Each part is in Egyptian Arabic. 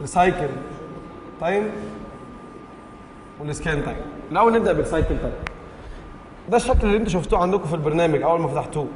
السايكل تايم والسكان تايم الاول نبدا بالسايكل تايم ده الشكل اللي انتوا شفتوه عندكم في البرنامج اول ما فتحتوه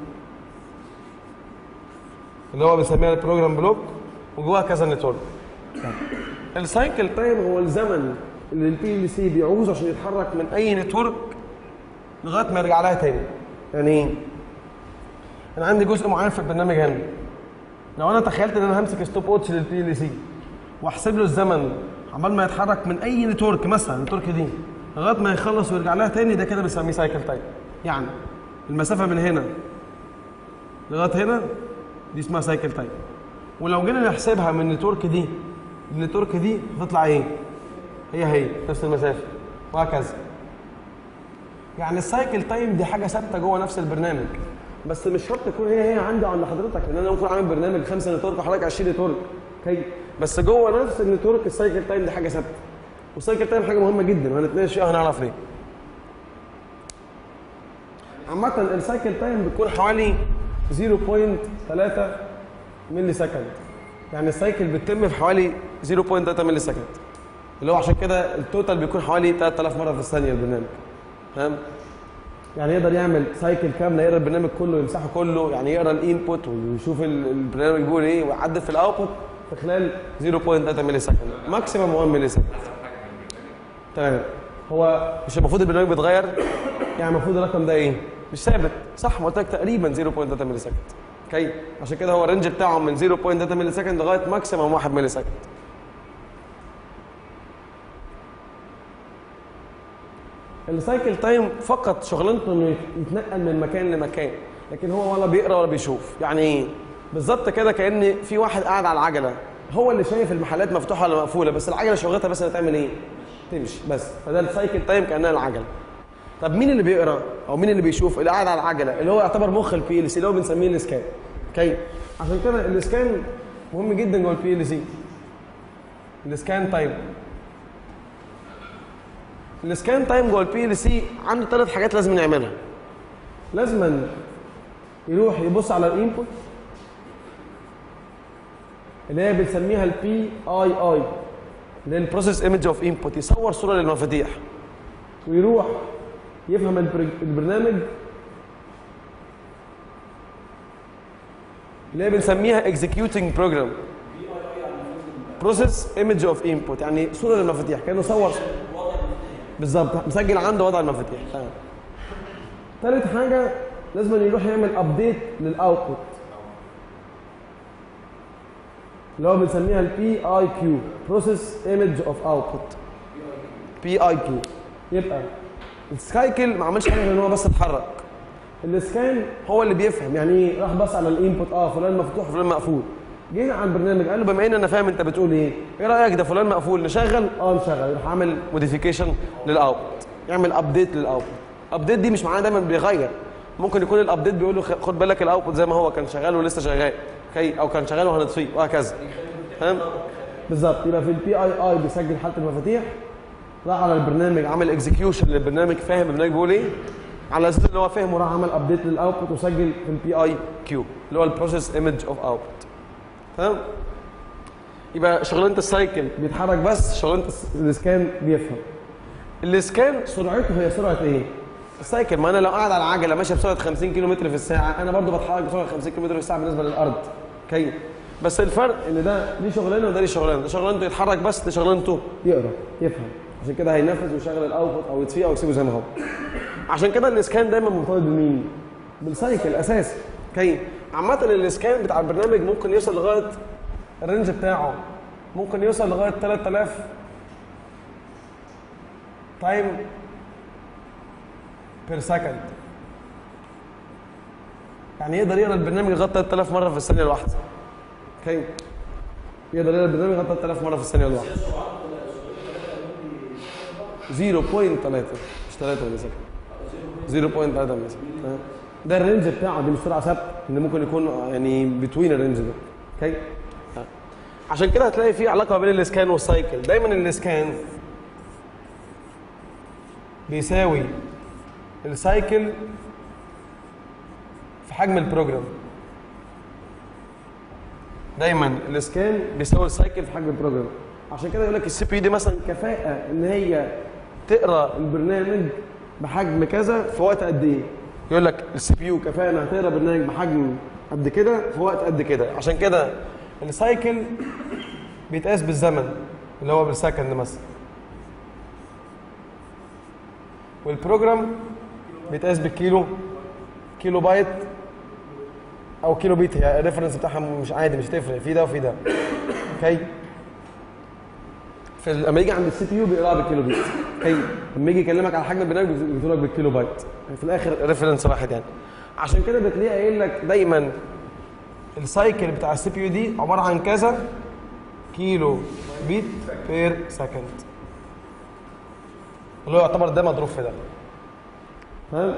اللي هو بنسميها البروجرام بلوك وجواها كذا نتورك السايكل تايم هو الزمن اللي البي ال سي بيعوزه عشان يتحرك من اي نتورك لغايه ما يرجع لها تاني يعني ايه انا عندي جزء معين في البرنامج هنا لو انا تخيلت ان انا همسك ستوب واتش للبي ال سي واحسب له الزمن عمال ما يتحرك من اي نتورك مثلا النتورك دي لغايه ما يخلص ويرجع لها تاني ده كده بنسميه سايكل تايم يعني المسافه من هنا لغايه هنا دي اسمها سايكل تايم ولو جينا نحسبها من النتورك دي للنتورك دي هتطلع ايه؟ هي هي نفس المسافه وهكذا يعني السايكل تايم دي حاجه ثابته جوه نفس البرنامج بس مش شرط تكون هي هي عندي عند حضرتك لان انا ممكن اعمل برنامج خمسه نتورك وحضرتك 20 نتورك اوكي بس جوه نفس النتورك السايكل تايم دي حاجه ثابته والسايكل تايم حاجه مهمه جدا وهنتناقش فيها وهنعرف ليه عامة السايكل تايم بتكون حوالي 0.3 ملي سكند يعني السايكل بتتم في حوالي 0.3 ملي سكند اللي هو عشان كده التوتال بيكون حوالي 3000 مره في الثانيه البرنامج فاهم يعني يقدر يعمل سايكل كامله يقرا البرنامج كله يمسحه كله يعني يقرا الانبوت ويشوف ال- البرنامج بيقول ايه ويعدل في الاوتبوت في خلال 0.3 ملي سكند ماكسيمم 1 ملي سكند تمام هو مش المفروض البرنامج بيتغير يعني المفروض الرقم ده ايه مش ثابت صح ما قلت لك تقريبا 0.3 ملي سكند اوكي عشان كده هو الرينج بتاعه من 0.3 ملي سكند لغايه ماكسيمم 1 ملي سكند السايكل تايم فقط شغلانته انه يتنقل من مكان لمكان لكن هو ولا بيقرا ولا بيشوف يعني ايه بالظبط كده كان في واحد قاعد على العجله هو اللي شايف المحلات مفتوحه ولا مقفوله بس العجله شغلتها بس انها تعمل ايه تمشي بس فده السايكل تايم كانها العجله طب مين اللي بيقرا او مين اللي بيشوف اللي قاعد على العجله اللي هو يعتبر مخ البي ال سي اللي هو بنسميه الاسكان اوكي عشان كده الاسكان مهم جدا جوه البي ال سي الاسكان تايم السكان تايم جوه البي ال سي عنده ثلاث حاجات لازم نعملها لازم يروح يبص على الانبوت اللي هي بنسميها البي اي اي اللي هي البروسيس ايمج اوف انبوت يصور صوره للمفاتيح ويروح يفهم البر- البرنامج اللي هي بنسميها اكزيكيوتنج بروجرام بروسيس ايمج اوف انبوت يعني صوره للمفاتيح كانه صور بالظبط مسجل عنده وضع المفاتيح تمام ثالث حاجه لازم يروح يعمل ابديت للاوتبوت اللي هو بنسميها البي اي كيو بروسيس ايمج اوف اوتبوت بي اي كيو يبقى السايكل ما عملش حاجه غير ان هو بس اتحرك السكان هو اللي بيفهم يعني ايه راح بص على الانبوت اه فلان مفتوح وفلان مقفول جينا على البرنامج قال له بما ان انا فاهم انت بتقول ايه ايه رايك ده فلان مقفول نشغل اه نشغل يروح عامل موديفيكيشن للاوتبوت يعمل ابديت للاوتبوت ابديت دي مش معناها دايما بيغير ممكن يكون الابديت بيقول له خ- خد بالك الاوتبوت زي ما هو كان شغال ولسه شغال اوكي او كان شغال وهنطفيه وهكذا فاهم بالظبط يبقى في البي اي اي بيسجل حاله المفاتيح راح على البرنامج عمل اكزكيوشن للبرنامج فاهم البرنامج بيقول ايه على اساس ان هو فاهم وراح عمل ابديت للاوتبوت وسجل في البي اي كيو اللي هو البروسيس ايمج اوف اوتبوت تمام يبقى شغلانه السايكل بيتحرك بس شغلانه الس- الاسكان بيفهم الاسكان سرعته هي سرعه ايه السايكل ما انا لو قاعد على العجله ماشيه بسرعه 50 كيلو متر في الساعه انا برضو بتحرك بسرعه 50 كيلو متر في الساعه بالنسبه للارض اوكي بس الفرق ان ده ليه شغلانه وده ليه شغلانه ده شغلانته يتحرك بس ده شغلانته يقرا يفهم عشان كده هينفذ ويشغل الاوتبوت او يطفيه او يسيبه زي ما هو عشان كده الاسكان دايما مرتبط بمين بالسايكل اساسي اوكي عامه الاسكان بتاع البرنامج ممكن يوصل لغايه الرينج بتاعه ممكن يوصل لغايه 3000 تايم بير سكند يعني يقدر يقرا البرنامج لغايه 3000 مره في الثانيه الواحده اوكي يقدر يقرا البرنامج لغايه 3000 مره في الثانيه الواحده 0.3 مش 3 ملي سكند 0.3 ملي سكند تمام؟ ده الرينج بتاعه دي مش سرعه ثابته ان ممكن يكون يعني بتوين الرينج ده اوكي تمام. عشان كده هتلاقي في علاقه بين الاسكان والسايكل دايما الاسكان بيساوي السايكل في حجم البروجرام دايما الاسكان بيساوي السايكل في حجم البروجرام عشان كده يقول لك السي بي يو دي مثلا كفاءه ان هي تقرا البرنامج بحجم كذا في وقت قد ايه يقول لك السي بي يو كفاءه انها تقرا برنامج بحجم قد كده في وقت قد كده عشان كده السايكل بيتقاس بالزمن اللي هو بالسكند مثلا والبروجرام بيتقاس بالكيلو كيلو بايت او كيلو بيت هي الريفرنس بتاعها مش عادي مش هتفرق في ده وفي ده اوكي في لما يجي عند السي بي يو بيقراها بالكيلو بيت اوكي لما يجي يكلمك على حجم البرنامج بيقول لك بالكيلو بايت يعني في الاخر ريفرنس واحد يعني عشان كده بتلاقيه قايل لك دايما السايكل بتاع السي بي يو دي عباره عن كذا كيلو بيت بير سكند اللي هو يعتبر ده مضروب في ده فاهم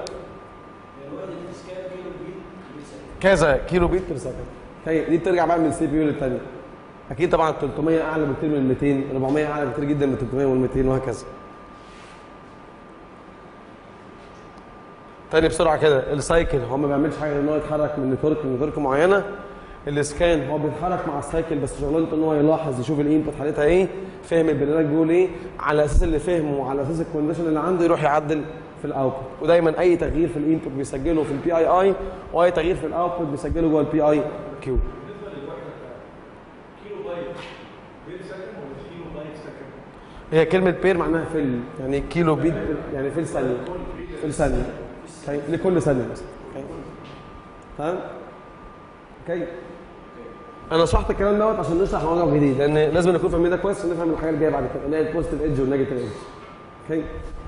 كذا كيلو بيت بير سكند هي دي بترجع بقى من السي بي يو للثانيه اكيد طبعا 300 اعلى بكتير من 200 400 اعلى بكتير جدا من 300 وال 200 وهكذا تاني بسرعه كده السايكل هو ما بيعملش حاجه غير ان هو يتحرك من نتورك لنتورك معينه الاسكان هو بيتحرك مع السايكل بس شغلانته ان هو يلاحظ يشوف الانبوت حالتها ايه فاهم البرنامج بيقول ايه على اساس اللي فهمه وعلى اساس الكونديشن اللي عنده يروح يعدل في الاوتبوت ودايما اي تغيير في الانبوت بيسجله في البي اي اي واي تغيير في الاوتبوت بيسجله جوه البي اي كيو هي كلمة بير معناها فل يعني كيلو بيت يعني فل ثانية فل ثانية اوكي لكل ثانية بس اوكي تمام اوكي انا شرحت الكلام دوت عشان نشرح موضوع جديد لان لازم نكون فاهمين ده كويس عشان نفهم الحاجه الجايه بعد كده اللي هي البوزيتيف ايدج والنيجاتيف ايدج اوكي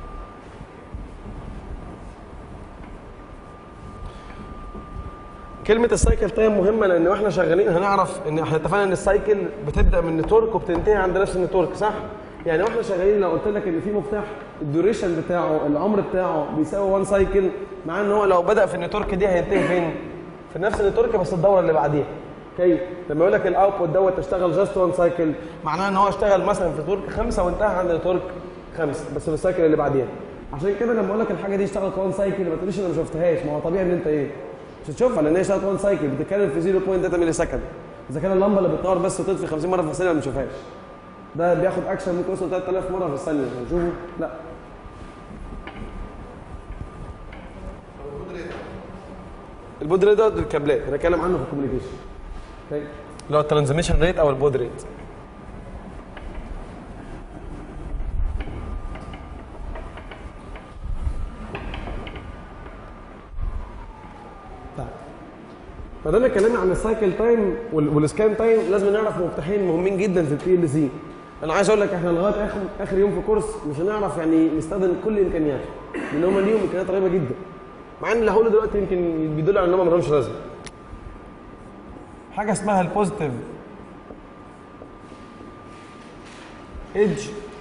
كلمة السايكل تايم مهمة لأن واحنا شغالين هنعرف إن احنا اتفقنا إن السايكل بتبدأ من نتورك وبتنتهي عند نفس النتورك صح؟ يعني واحنا شغالين لو قلت لك إن في مفتاح الديوريشن بتاعه العمر بتاعه بيساوي 1 سايكل مع إن هو لو بدأ في النتورك دي هينتهي فين؟ في نفس النتورك بس الدورة اللي بعديها. اوكي لما يقول لك الاوتبوت دوت اشتغل جاست 1 سايكل معناه ان هو اشتغل مثلا في نتورك خمسه وانتهى عند نتورك خمسه بس في السايكل اللي بعديها. عشان كده لما اقول لك الحاجه دي اشتغلت 1 سايكل ما تقوليش انا ما شفتهاش ما هو طبيعي ان انت ايه؟ مش هتشوفها لان هي اشتغلت 1 سايكل بتتكلم في 0.3 ملي سكند اذا كان اللمبه اللي بتنور بس وتطفي 50 مره في الثانيه ما بنشوفهاش ده بياخد اكشن ممكن يوصل 3000 مره في الثانيه هنشوفه لا البود ريت ده الكابلات هنتكلم عنه في الكوميونيكيشن اوكي اللي هو الترانزميشن ريت او البود ريت طيب ما دام اتكلمنا عن السايكل تايم وال- والسكان تايم لازم نعرف مفتاحين مهمين جدا في البي ال سي انا عايز اقول لك احنا لغايه اخر اخر يوم في كورس مش هنعرف يعني نستخدم كل امكانياته لان هم ليهم امكانيات رهيبه جدا مع ان اللي هقوله دلوقتي يمكن بيدل على ان هم ما لهمش لازمه حاجه اسمها البوزيتيف ايدج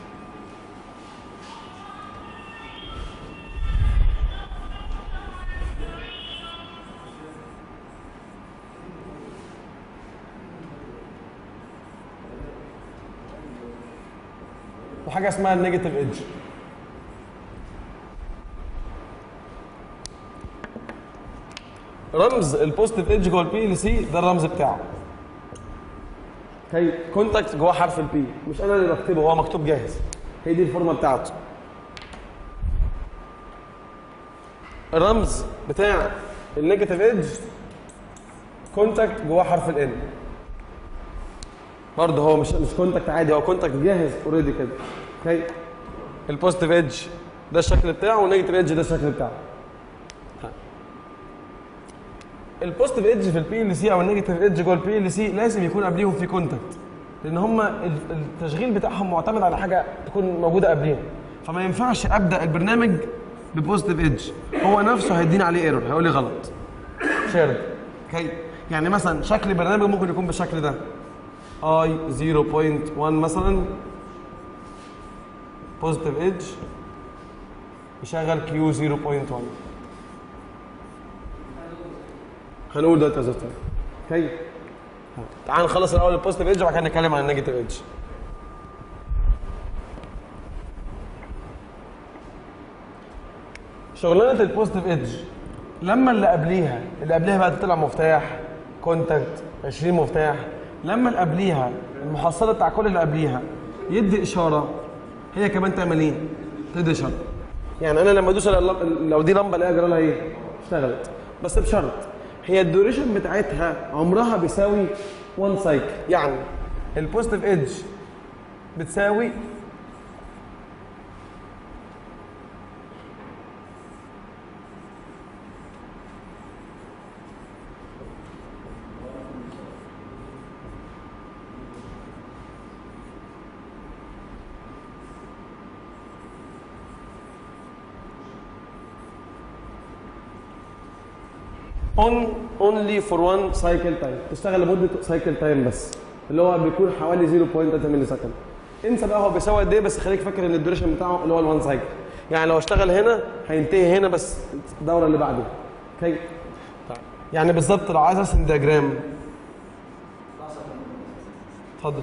وحاجه اسمها النيجاتيف ايدج رمز البوزيتيف ايدج جوه البي ال سي ده الرمز بتاعه هي كونتاكت جوه حرف البي مش انا اللي بكتبه هو مكتوب جاهز هي دي الفورمه بتاعته الرمز بتاع النيجاتيف ايدج كونتاكت جوه حرف الان برضه هو مش مش كونتاكت عادي هو كونتاكت جاهز اوريدي كده اوكي البوزيتيف ايدج ده الشكل بتاعه والنيجاتيف ايدج ده الشكل بتاعه البوزيتيف ايدج في البي ال سي او النيجاتيف ايدج جوه البي ال سي لازم يكون قبليهم في كونتاكت لان هم التشغيل بتاعهم معتمد على حاجه تكون موجوده قبليها فما ينفعش ابدا البرنامج ببوزيتيف ايدج هو نفسه هيديني عليه ايرور هيقول لي غلط شيرد اوكي يعني مثلا شكل البرنامج ممكن يكون بالشكل ده اي 0.1 مثلا بوزيتيف ايدج يشغل كيو 0.1 هنقول دلوقتي يا زلمه اوكي تعال نخلص الاول البوزيتيف ايدج وبعد كده نتكلم عن النيجاتيف ايدج شغلانه البوزيتيف ايدج لما اللي قبليها اللي قبليها بقى تطلع مفتاح كونتاكت 20 مفتاح لما اللي قبليها المحصله بتاع كل اللي قبليها يدي اشاره هي كمان تعمل ايه تدي اشاره يعني انا لما ادوس على اللم- لو دي لمبه الاقيها جرى لها ايه اشتغلت بس بشرط هي الديوريشن بتاعتها عمرها بيساوي 1 سايكل يعني البوزيتيف ايدج بتساوي on only for one cycle time تشتغل لمده سايكل تايم بس اللي هو بيكون حوالي 0.3 ملي سكند انسى بقى هو بيساوي قد ايه بس خليك فاكر ان الديوريشن بتاعه اللي هو الوان سايكل يعني لو اشتغل هنا هينتهي هنا بس الدوره اللي بعده اوكي طيب. يعني بالظبط لو عايز ارسم دياجرام اتفضل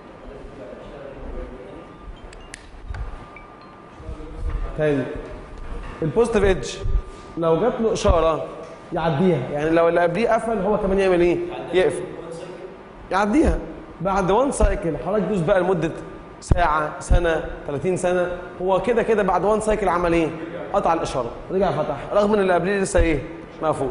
تاني البوزيتيف ايدج لو جات له اشاره يعديها يعني لو اللي قبليه قفل هو كمان يعمل ايه؟ يقفل يعديها بعد وان سايكل حضرتك تدوس بقى لمده ساعه سنه 30 سنه هو كده كده بعد وان سايكل عمل ايه؟ قطع الاشاره رجع فتح رغم ان اللي قبليه لسه ايه؟ مقفول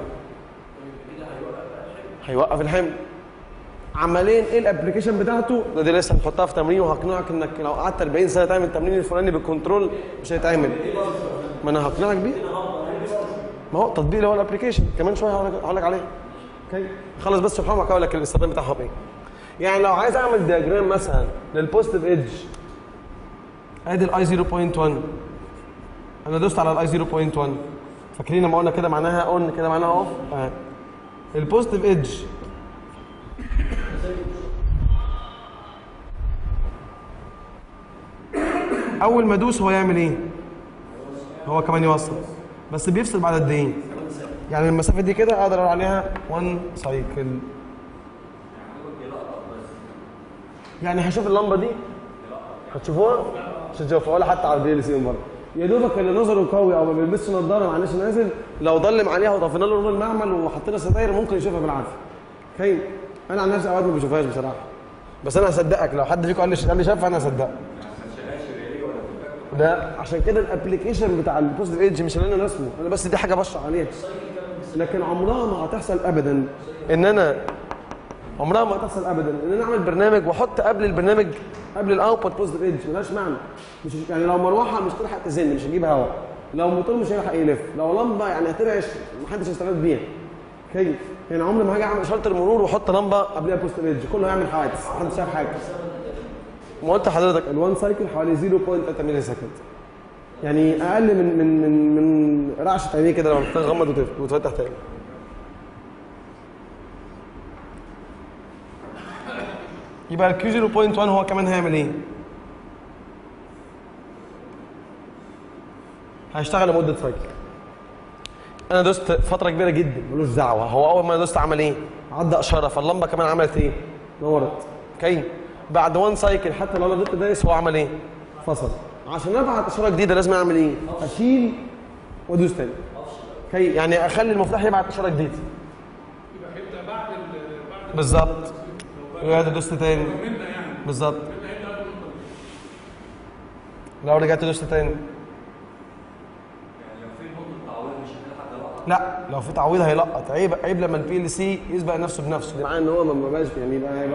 هيوقف الحمل عمليا ايه الابلكيشن بتاعته ده دي لسه هنحطها في تمرين وهقنعك انك لو قعدت 40 سنه تعمل التمرين الفلاني بالكنترول مش هيتعمل ما انا هقنعك بيه ما هو التطبيق اللي هو الابلكيشن كمان شويه هقول لك- هقول لك عليه اوكي خلص بس سبحان الله هقول لك الاستخدام بتاعهم ايه يعني لو عايز اعمل دياجرام مثلا للبوزيتيف ايدج ادي الاي 0.1 انا دوست على الاي 0.1 فاكرين لما قلنا كده معناها اون كده معناها اوف آه. البوزيتيف ايدج اول ما ادوس هو يعمل ايه هو كمان يوصل بس بيفصل بعد قد ايه يعني المسافه دي كده اقدر اقول عليها 1 سايكل يعني هشوف اللمبه دي هتشوفوها مش هتشوفوها ولا حتى على الدي ال سي من بره يا دوبك اللي نظره قوي او ما بيلبسش نظاره معلش نازل لو ضلم عليها وطفينا له نور المعمل وحطينا ستاير ممكن يشوفها بالعافيه اوكي انا عن نفسي اوقات ما بشوفهاش بصراحه بس انا هصدقك لو حد فيكم قال لي قال لي شافها انا هصدقك ده عشان كده الابلكيشن بتاع البوزيتيف ايدج مش اللي انا رسمه انا بس دي حاجه بشرح عليها لكن عمرها ما هتحصل ابدا ان انا عمرها ما هتحصل ابدا ان انا اعمل برنامج واحط قبل البرنامج قبل الاوتبوت بوزيتيف ايدج ملهاش معنى مش يعني لو مروحه مش تلحق تزن مش هتجيب هواء لو موتور مش هيلحق يلف لو لمبه يعني هترعش محدش هيستفاد بيها اوكي يعني عمري ما هاجي اعمل اشاره المرور واحط لمبه قبلها بوزيتيف ايدج كله هيعمل حوادث محدش شاف حاجه ما قلت لحضرتك الوان سايكل حوالي 0.3 ملي سكند يعني اقل من من من من رعشه عينيه كده لما تغمض وتف- وتفتح تاني يبقى الكيو 0.1 هو كمان هيعمل ايه؟ هيشتغل لمده سايكل انا دوست فتره كبيره جدا ملوش دعوه هو اول ما دوست عمل ايه؟ عدى اشاره فاللمبه كمان عملت ايه؟ نورت اوكي بعد وان سايكل حتى لو انا فضلت دايس هو عمل ايه؟ فصل عشان ابعت اشاره جديده لازم اعمل ايه؟ اشيل وادوس تاني اوكي يعني اخلي المفتاح يبعت اشاره جديده بالظبط رجعت دوست تاني بالظبط لو رجعت دوست تاني لا لو في تعويض هيلقط عيب عيب لما البي ال سي يسبق نفسه بنفسه ده معناه ان هو ما بقاش يعني يبقى هيبقى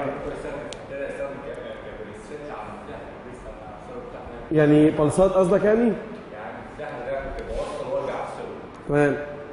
يعني بلصات قصدك يعني؟ تمام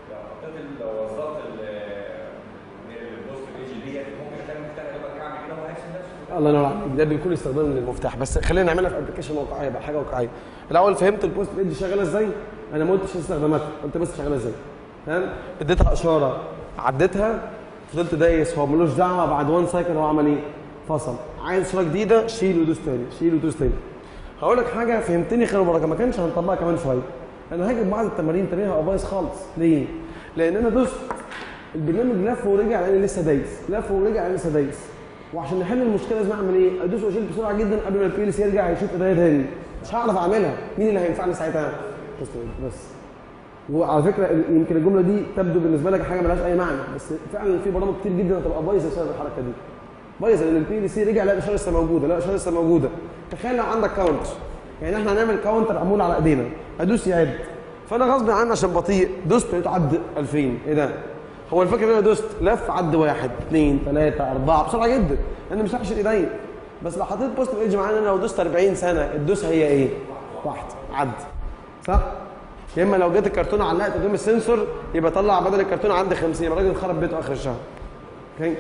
الله ينور عليك ده بيكون استخدام للمفتاح بس خلينا نعملها في ابلكيشن واقعيه بقى حاجه واقعيه الاول فهمت البوست ايدج شغاله ازاي انا ما قلتش استخداماتها قلت بس شغاله ازاي تمام اديتها اشاره عديتها فضلت دايس هو ملوش دعوه بعد وان سايكل هو عمل ايه فصل عايز اشاره جديده شيل ودوس تاني شيل ودوس تاني هقول لك حاجه فهمتني خير وبركه ما كانش هنطبقها كمان شويه انا هاجي بعض التمارين تلاقيها بايظ خالص ليه لان انا دوست البرنامج لف ورجع لاني لسه دايس لف ورجع لاني لسه دايس وعشان نحل المشكله لازم اعمل ايه؟ ادوس واشيل بسرعه جدا قبل ما البي ال سي يرجع يشوف ايديا تاني مش هعرف اعملها مين اللي هينفعني ساعتها؟ بس بس وعلى فكره يمكن الجمله دي تبدو بالنسبه لك حاجه ملهاش اي معنى بس فعلا في برامج كتير جدا هتبقى بايظه بسبب الحركه دي بايظ لان البي ال سي رجع لا الاشاره لسه موجوده لا الاشاره لسه موجوده تخيل لو عندك كاونتر يعني احنا هنعمل كاونتر معمول على ايدينا ادوس يعد فانا غصب عني عشان بطيء دوست لقيته عد 2000 ايه ده؟ هو الفكره ان انا دوست لف عد واحد اثنين ثلاثه اربعه بسرعه جدا انا مش هحشر ايديا بس لو حطيت بوست ايدج معانا انا لو دوست 40 سنه الدوسه هي ايه؟ واحده عد صح؟ يا اما لو جت الكرتونه علقت قدام السنسور يبقى طلع بدل الكرتونه عندي 50 يبقى الراجل خرب بيته اخر الشهر. اوكي؟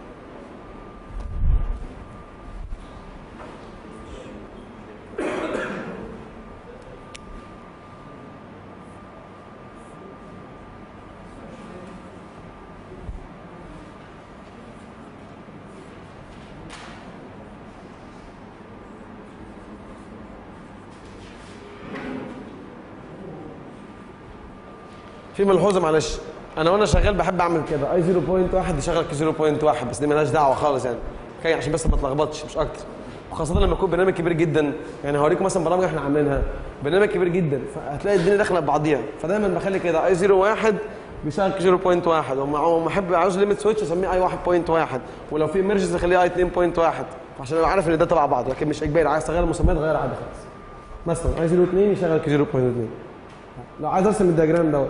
في ملحوظه معلش انا وانا شغال بحب اعمل كده اي 0.1 يشغل كي 0.1 بس دي مالهاش دعوه خالص يعني اوكي عشان بس ما اتلخبطش مش اكتر وخاصه لما يكون برنامج كبير جدا يعني هوريكم مثلا برامج احنا عاملينها برنامج كبير جدا فهتلاقي الدنيا داخله ببعضيها فدايما بخلي كده اي 01 بيشغل كي 0.1 وما احب عاوز ليميت سويتش اسميه اي 1.1 ولو في ايمرجنسي اخليه اي 2.1 عشان ابقى عارف ان ده تبع بعض لكن مش اجباري عايز تغير المسميات غير عادي خالص مثلا اي 02 يشغل كي 0.2 لو عايز ارسم الدياجرام دوت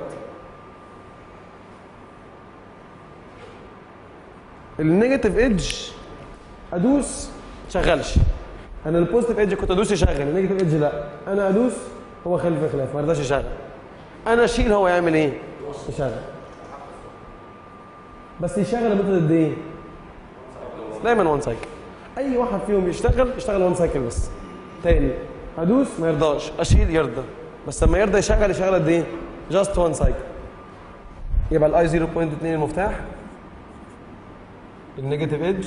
النيجاتيف ايدج ادوس شغلش انا البوزيتيف ايدج كنت ادوس يشغل النيجاتيف ايدج لا انا ادوس هو خلف خلاف ما رضاش يشغل انا اشيل هو يعمل ايه يشغل بس يشغل لمده قد ايه دايما وان سايكل اي واحد فيهم يشتغل يشتغل وان سايكل بس تاني ادوس ما يرضاش اشيل يرضى بس لما يرضى يشغل يشغل قد ايه جاست وان سايكل يبقى الاي 0.2 المفتاح النيجاتيف ايدج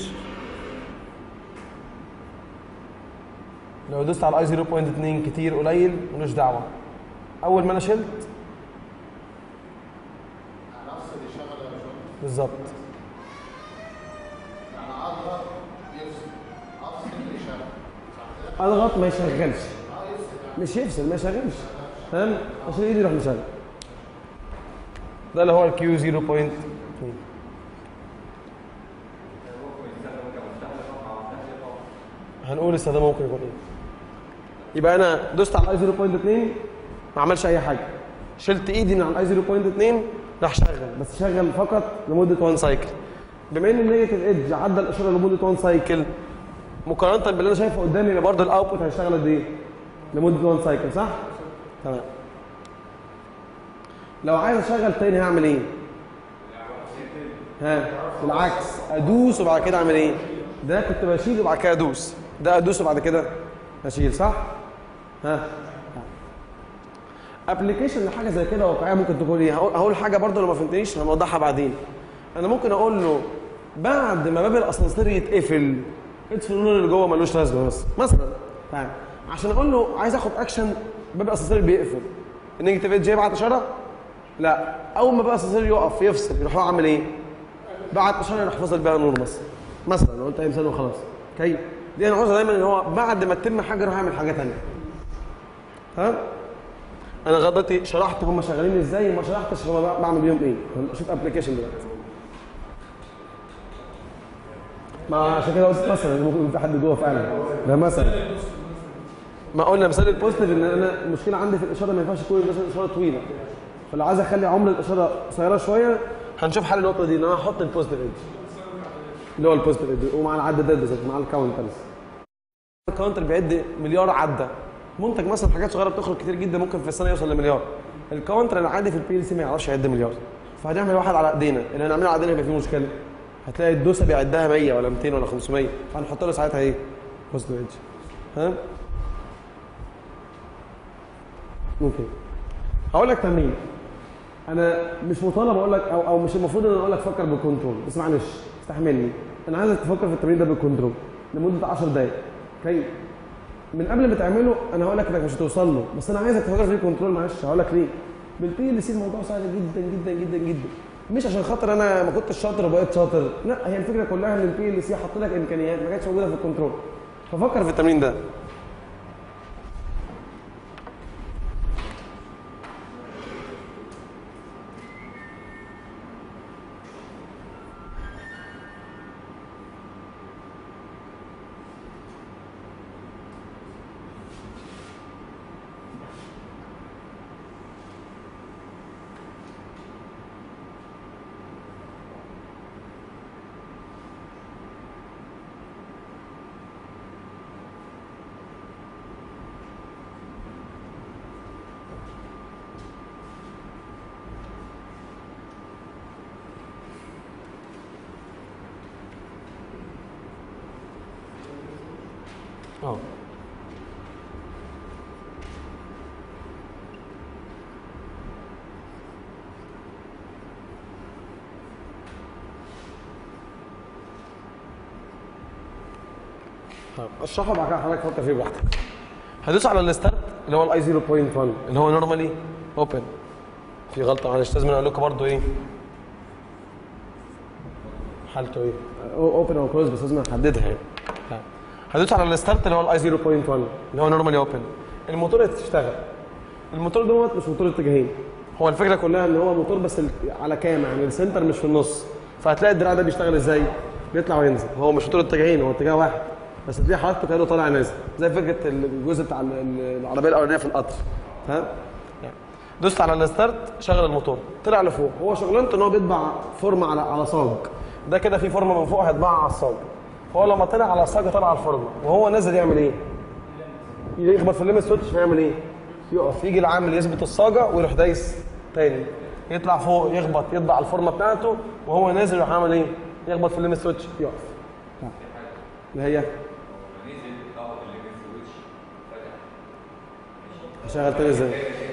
لو دوست على الاي 0.2 كتير قليل ملوش دعوه اول ما انا شلت نفس اللي شغل يا باشمهندس بالظبط يعني اضغط يفصل افصل يشغل صح كده؟ اضغط ما يشغلش اه يفصل مش يفصل ما يشغلش تمام عشان ايدي يروح مشغل ده اللي هو الكيو 0.2 هنقول استخدامه ممكن يكون ايه يبقى انا دوست على الاي 0.2 ما عملش اي حاجه شلت ايدي من على الاي 0.2 راح شغل بس شغل فقط لمده 1 سايكل بما ان النيجاتيف ايدج عدى الاشاره لمده 1 سايكل مقارنه باللي انا شايفه قدامي يبقى برضه الاوتبوت هيشتغل قد ايه؟ لمده 1 سايكل صح؟ تمام لو عايز اشغل تاني هعمل ايه؟ ها بالعكس ادوس وبعد كده اعمل ايه؟ ده كنت بشيل وبعد كده ادوس ده ادوس وبعد كده اشيل صح؟ ها ابلكيشن لحاجه زي كده واقعيه ممكن تكون ايه؟ هقول هقول حاجه برضه لو ما فهمتنيش هنوضحها بعدين. انا ممكن اقول له بعد ما باب الاسانسير يتقفل اطفي النور اللي جوه ملوش لازمه بس مثلا يعني عشان اقول له عايز اخد اكشن باب الاسانسير بيقفل النيجاتيف ايدج يبعت اشاره؟ لا اول ما باب الاسانسير يقف يفصل يروح هو عامل ايه؟ بعت اشاره يروح فاصل بيها نور مثلا مثلا لو قلت اي مثال وخلاص اوكي دي انا عاوزها دايما ان هو بعد ما تتم حاجه يروح يعمل حاجه ثانيه تمام انا غلطتي شرحت هم شغالين ازاي وما شرحتش هم بعمل بيهم ايه شوف ابلكيشن دلوقتي ما عشان كده قلت مثلا ممكن يكون في حد جوه فعلا ده مثلا ما قلنا مثال البوزيتيف ان انا المشكله عندي في الاشاره ما ينفعش تكون مثلا اشاره طويله فلو عايز اخلي عمر الاشاره قصيره شويه هنشوف حل النقطه دي ان انا احط البوزيتيف ايدج اللي هو البوزيتيف ايدج ومع العدادات بالذات مع الكاونترز الكاونتر بيعد مليار عده منتج مثلا حاجات صغيره بتخرج كتير جدا ممكن في السنه يوصل لمليار الكاونتر العادي في البي ال سي ما يعرفش يعد مليار فهنعمل واحد على ايدينا اللي هنعمله على ايدينا يبقى فيه مشكله هتلاقي الدوسه بيعدها 100 ولا 200 ولا 500 فهنحط له ساعتها ايه؟ بوزيتيف ايدج ها ممكن هقول لك تمرين انا مش مطالب اقول لك او او مش المفروض ان انا اقول لك فكر بالكنترول بس معلش استحملني انا عايزك تفكر في التمرين ده بالكنترول لمده 10 دقائق اوكي من قبل ما تعمله انا هقول لك انك مش هتوصل له بس انا عايزك تفكر فيه كنترول معلش هقول لك ليه بالبي ال سي الموضوع سهل جدا جدا جدا جدا مش عشان خاطر انا ما كنتش شاطر وبقيت شاطر لا هي الفكره كلها ان البي ال سي حط لك امكانيات ما كانتش موجوده في الكنترول ففكر في التمرين ده اه طيب اشرحه بعد كده حضرتك فكر فيه براحتك هدوس على الستارت اللي هو الاي 0.1 اللي هو نورمالي اوبن في غلطه معلش لازم اقول لكم برضو ايه حالته ايه اوبن او كلوز بس لازم احددها يعني لا. هدوس على الستارت اللي هو الاي 0.1 اللي هو نورمالي اوبن الموتور تشتغل الموتور دوت مش موتور اتجاهين هو الفكره كلها ان هو موتور بس ال- على كام يعني السنتر مش في النص فهتلاقي الدراع ده بيشتغل ازاي بيطلع وينزل هو مش موتور اتجاهين هو اتجاه واحد بس دي حركته كانه طالع نازل زي فكره الجزء بتاع ال- ال- العربيه الاولانيه في القطر فاهم دوست على الستارت شغل الموتور طلع لفوق هو شغلانته ان هو بيطبع فورمه على على صاج ده كده في فورمه من فوق هيطبعها على الصاج هو لما طلع على الصاج طلع على الفورمه وهو نازل يعمل ايه؟ يخبط في الليمت سويتش فيعمل ايه؟ يقف يجي العامل يثبت الصاجه ويروح دايس تاني يطلع فوق يخبط يطبع على الفورمه بتاعته وهو نازل يروح عامل ايه؟ يخبط في الليمت سويتش يقف اللي هي هشغل تاني ازاي؟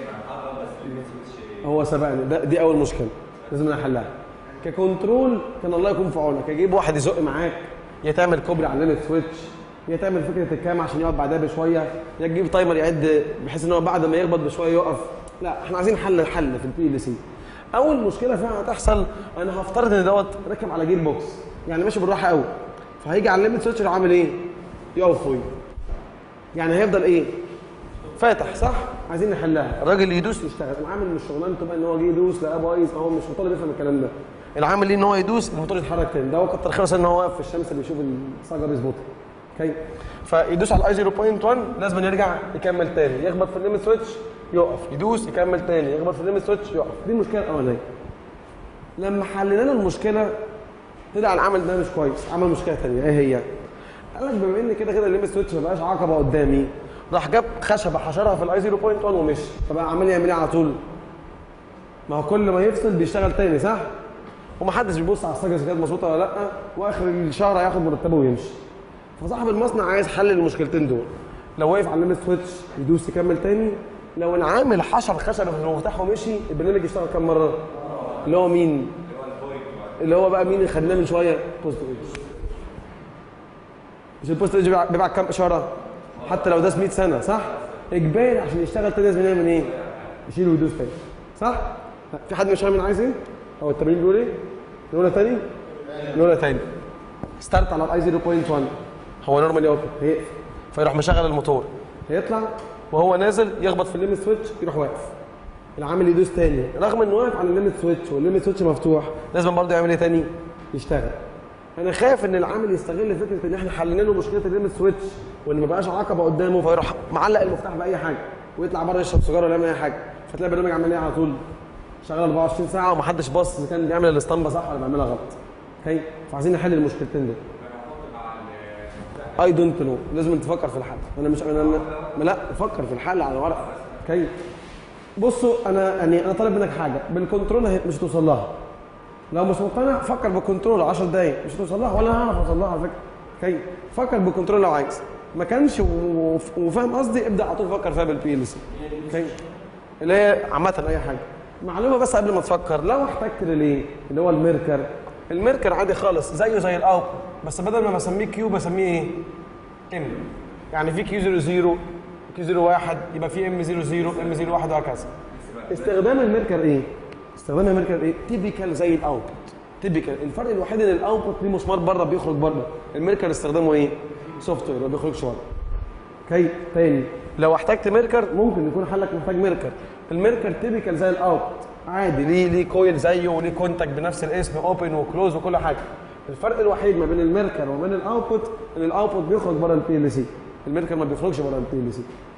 هو سبقني ده دي اول مشكله لازم نحلها ككنترول كان الله يكون في عونك اجيب واحد يزق معاك يا تعمل كوبري على الليمت سويتش يا تعمل فكره الكام عشان يقعد بعدها بشويه يا تجيب تايمر يعد بحيث ان هو بعد ما يخبط بشويه يقف لا احنا عايزين حل حل في البي ال سي اول مشكله فعلا هتحصل انا هفترض ان دوت راكب على جير بوكس يعني ماشي بالراحه قوي فهيجي على الليمت سويتش يروح عامل ايه؟ يقف فوق يعني هيفضل ايه؟ فاتح صح؟ عايزين نحلها الراجل يدوس يشتغل العامل مش شغلانته بقى ان هو جه يدوس لا بايظ هو مش مطالب يفهم الكلام ده العامل ليه ان هو يدوس الموتور يتحرك تاني ده هو كتر خيره ان هو واقف في الشمس بيشوف الصاجه بيظبطها اوكي فيدوس على الاي 0.1 لازم يرجع يكمل تاني يخبط في الليمت سويتش يقف يدوس يكمل تاني يخبط في الليمت سويتش يقف دي المشكله الاولانيه لما حلينا له المشكله طلع العمل ده مش كويس عمل مشكله ثانيه ايه هي؟ قال لك بما ان كده كده الليمت سويتش ما بقاش عقبه قدامي راح جاب خشبه حشرها في الاي 0.1 ومشي طب عمال يعمل ايه على طول؟ ما هو كل ما يفصل بيشتغل تاني صح؟ ومحدش بيبص على الصاجه اذا كانت مظبوطه ولا لا واخر الشهر هياخد مرتبه ويمشي فصاحب المصنع عايز حل المشكلتين دول لو وقف على الليمت سويتش يدوس يكمل تاني لو العامل حشر خشبه في المفتاح ومشي البرنامج يشتغل كام مره؟ اللي هو مين؟ اللي هو بقى مين اللي خدناه من شويه؟ بوست ايدج مش البوست ايدج بيبع- بيبعت كام اشاره؟ حتى لو داس 100 سنه صح؟ اجباري عشان يشتغل تاني لازم يعمل ايه؟ يشيل ويدوس تاني صح؟ في حد مش فاهم انا عايز ايه؟ هو التمرين بيقول ايه؟ نقولها تاني؟ نقولها تاني ستارت على الاي 0.1 هو نورمالي اوبن هيقفل فيروح مشغل الموتور هيطلع وهو نازل يخبط في الليمت سويتش يروح واقف العامل يدوس تاني رغم انه واقف على الليمت سويتش والليمت سويتش مفتوح لازم برضه يعمل ايه تاني؟ يشتغل انا خايف ان العامل يستغل فكره ان احنا حلينا له مشكله الليمت سويتش وان ما بقاش عقبه قدامه فيروح معلق المفتاح باي حاجه ويطلع بره يشرب سيجاره ولا يعمل اي حاجه فتلاقي البرنامج عمال ايه على طول شغال 24 ساعه ومحدش باص اذا كان بيعمل الاسطمبه صح ولا بيعملها غلط اوكي فعايزين نحل المشكلتين دول اي دونت نو لازم تفكر في الحل انا مش انا أنا- لا فكر في الحل على ورقه اوكي بصوا انا يعني انا طالب منك حاجه بالكنترول هي- مش هتوصل لها لو مش مقتنع فكر بالكنترول 10 دقايق مش هتوصل لها ولا هعرف اوصل لها على فكره اوكي فكر بالكنترول لو عايز ما كانش و- وفاهم قصدي ابدا على طول فكر فيها بالبي ال سي اوكي اللي هي عامه اي حاجه معلومه بس قبل ما تفكر لو احتجت ريلي اللي هو الميركر الميركر عادي خالص زيه زي الاوت بس بدل ما بسميه كيو بسميه ايه؟ ام يعني في كيو 00 كيو 01 يبقى في ام 00 ام 01 وهكذا استخدام الميركر ايه؟ استخدام الميركر ايه؟ تيبيكال زي الاوتبوت تيبيكال الفرق الوحيد ان الاوتبوت ليه مسمار بره بيخرج بره الميركر استخدامه ايه؟ سوفت وير ما بيخرجش بره اوكي تاني لو احتجت ميركر ممكن يكون حلك محتاج ميركر الميركر تيبيكال زي الاوتبوت عادي ليه ليه كويل زيه وليه كونتاكت بنفس الاسم اوبن وكلوز وكل حاجه الفرق الوحيد ما بين الميركر وبين الاوتبوت ان الاوتبوت بيخرج بره البي ال سي الميركر ما بيخرجش بره البي ال سي